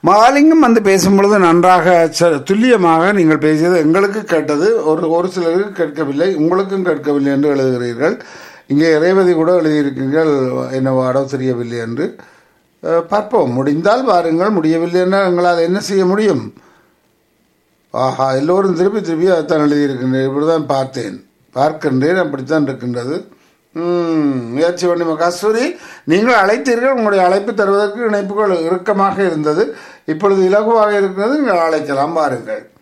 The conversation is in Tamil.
மகாலிங்கம் வந்து பேசும் பொழுது நன்றாக ச- துல்லியமாக நீங்கள் பேசியது எங்களுக்கு கேட்டது ஒரு ஒரு சிலருக்கு கேட்கவில்லை உங்களுக்கும் கேட்கவில்லை என்று எழுதுகிறீர்கள் இங்கே இறைவதி கூட எழுதியிருக்கீர்கள் என்னவாடோ தெரியவில்லை என்று அஹ், பார்ப்போம் முடிந்தால் வாருங்கள் முடியவில்லை என்றால் எங்களால் என்ன செய்ய முடியும் ஆஹா எல்லோரும் திருப்பி திருப்பி அதைத்தான் எழுதியிருக்கின்றேன் இப்படிதான் பார்த்தேன் பார்க்கின்றேன் அப்படித்தான் இருக்கின்றது ம், முயற்சி பண்ணி கஸ்தூரி நீங்கள் அழைத்தீர்கள் உங்களுடைய அழைப்பு தருவதற்கு இணைப்புகள் இறுக்கமாக இருந்தது இப்பொழுது இலகுவாக இருக்கிறது நீங்கள் அழைக்கலாம் பாருங்கள்